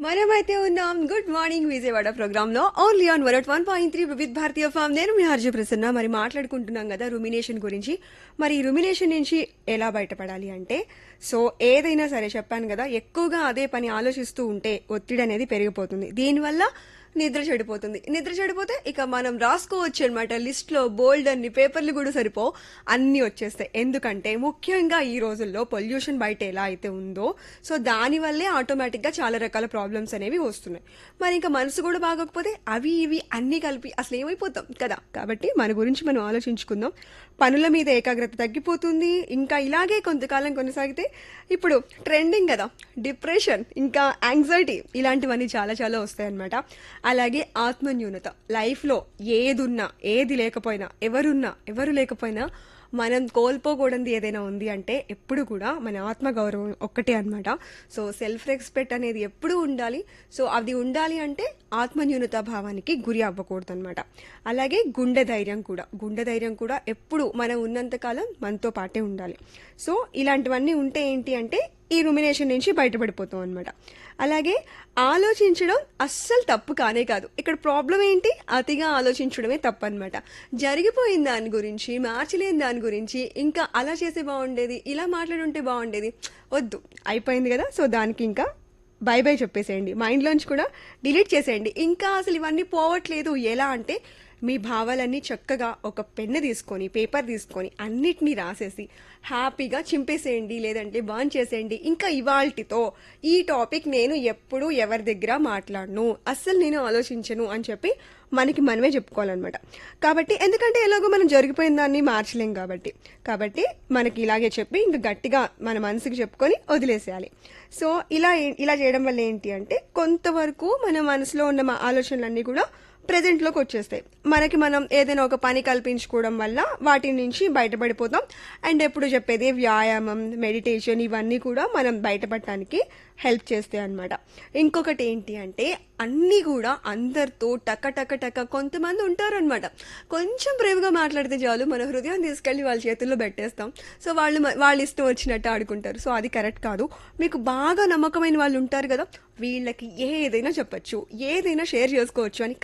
మనమైతే ఉన్నాం good morning Vijayawada programme లో ఓన్లీ ఆన్ వరట్ one point three Vividh Bharati FM నేను మీ హర్జ ప్రసన్న మరి మాట్లాడుకుంటున్నాం కదా రుమినేషన్ గురించి మరి ఈ రుమినేషన్ నుంచి ఎలా బయటపడాలి అంటే సో ఏదైనా సరే చెప్పాను కదా ఎక్కువగా అదే పని ఆలోచిస్తూ ఉంటే ఒత్తిడి అనేది పెరిగిపోతుంది దీనివల్ల నిద్ర చెడిపోతుంది నిద్ర చెడిపోతే ఇక మనం రాసుకోవచ్చు అనమాట లిస్ట్ లో బోల్డ్ అన్ని పేపర్లు కూడా సరిపో అన్ని వచ్చేస్తాయి ఎందుకంటే ముఖ్యంగా ఈ రోజుల్లో పొల్యూషన్ బయట ఎలా అయితే ఉందో సో దానివల్లే ఆటోమేటిక్ గా చాలా రకాల ప్రాబ్లమ్స్ అనేవి వస్తున్నాయి మరి ఇంకా మనసు కూడా బాగోకపోతే అవి ఇవి అన్ని కలిపి అసలు ఏమైపోతాం కదా కాబట్టి మన గురించి మనం ఆలోచించుకుందాం పనుల మీద ఏకాగ్రత తగ్గిపోతుంది ఇంకా ఇలాగే కొంతకాలం కొనసాగితే ఇప్పుడు ట్రెండింగ్ కదా డిప్రెషన్ ఇంకా యాంగ్జైటీ ఇలాంటివన్నీ చాలా చాలా వస్తాయి అనమాట అలాగే ఆత్మన్యూనత లైఫ్లో ఏదున్నా ఏది లేకపోయినా ఎవరున్నా ఎవరు లేకపోయినా మనం కోల్పోకూడదు ఏదైనా ఉంది అంటే ఎప్పుడు కూడా మన ఆత్మగౌరవం ఒక్కటే అనమాట సో సెల్ఫ్ రెస్పెక్ట్ అనేది ఎప్పుడూ ఉండాలి సో అది ఉండాలి అంటే ఆత్మన్యూనత భావానికి గురి అవ్వకూడదు అనమాట అలాగే గుండె ధైర్యం కూడా గుండె ధైర్యం కూడా ఎప్పుడు మనం ఉన్నంతకాలం మనతో పాటే ఉండాలి సో ఇలాంటివన్నీ ఉంటే ఏంటి అంటే ఈ రుమినేషన్ నుంచి బయటపడిపోతాం అనమాట అలాగే ఆలోచించడం అస్సలు తప్పు కానే కాదు ఇక్కడ ప్రాబ్లం ఏంటి అతిగా ఆలోచించడమే తప్పు అనమాట జరిగిపోయిన దాని గురించి మార్చలేని దాని గురించి ఇంకా అలా చేస్తే బాగుండేది ఇలా మాట్లాడుంటే బాగుండేది వద్దు అయిపోయింది కదా సో దానికి ఇంకా బై బై చెప్పేసేయండి మైండ్లోంచి కూడా డిలీట్ చేసేయండి ఇంకా అసలు ఇవన్నీ పోవట్లేదు ఎలా అంటే మీ భావాలన్నీ చక్కగా ఒక పెన్ను తీసుకొని పేపర్ తీసుకొని అన్నిటినీ రాసేసి హ్యాపీగా చింపేసేయండి లేదంటే బాన్ చేసేయండి ఇంకా ఇవాల్టితో ఈ టాపిక్ నేను ఎప్పుడు ఎవరి దగ్గర మాట్లాడను అస్సలు నేను ఆలోచించను అని చెప్పి మనకి మనమే చెప్పుకోవాలన్నమాట కాబట్టి ఎందుకంటే ఎలాగో మనం జరిగిపోయిన దాన్ని మార్చలేం కాబట్టి కాబట్టి మనకి ఇలాగే చెప్పి ఇంకా గట్టిగా మన మనసుకి చెప్పుకొని వదిలేసేయాలి సో ఇలా ఏ- ఇలా చేయడం వల్ల ఏంటి అంటే కొంతవరకు మన మనసులో ఉన్న మా ఆలోచనలన్నీ కూడా ప్రెజెంట్లోకి వచ్చేస్తాయి మనకి మనం ఏదైనా ఒక పని కల్పించుకోవడం వల్ల వాటి నుంచి బయటపడిపోతాం అండ్ ఎప్పుడు చెప్పేది వ్యాయామం మెడిటేషన్ ఇవన్నీ కూడా మనం బయటపడటానికి హెల్ప్ చేస్తాయి అనమాట ఇంకొకటి ఏంటి అంటే అన్నీ కూడా అందరితో టక టక టక కొంతమంది ఉంటారనమాట కొంచెం ప్రేమగా మాట్లాడితే చాలు మన హృదయం తీసుకెళ్ళి వాళ్ళ చేతుల్లో పెట్టేస్తాం సో వాళ్ళు మ- వాళ్ళ ఇష్టం వచ్చినట్టు ఆడుకుంటారు సో అది కరెక్ట్ కాదు మీకు బాగా నమ్మకమైన వాళ్ళు ఉంటారు కదా వీళ్ళకి ఏదైనా చెప్పొచ్చు ఏదైనా షేర్ చేసుకోవచ్చు అని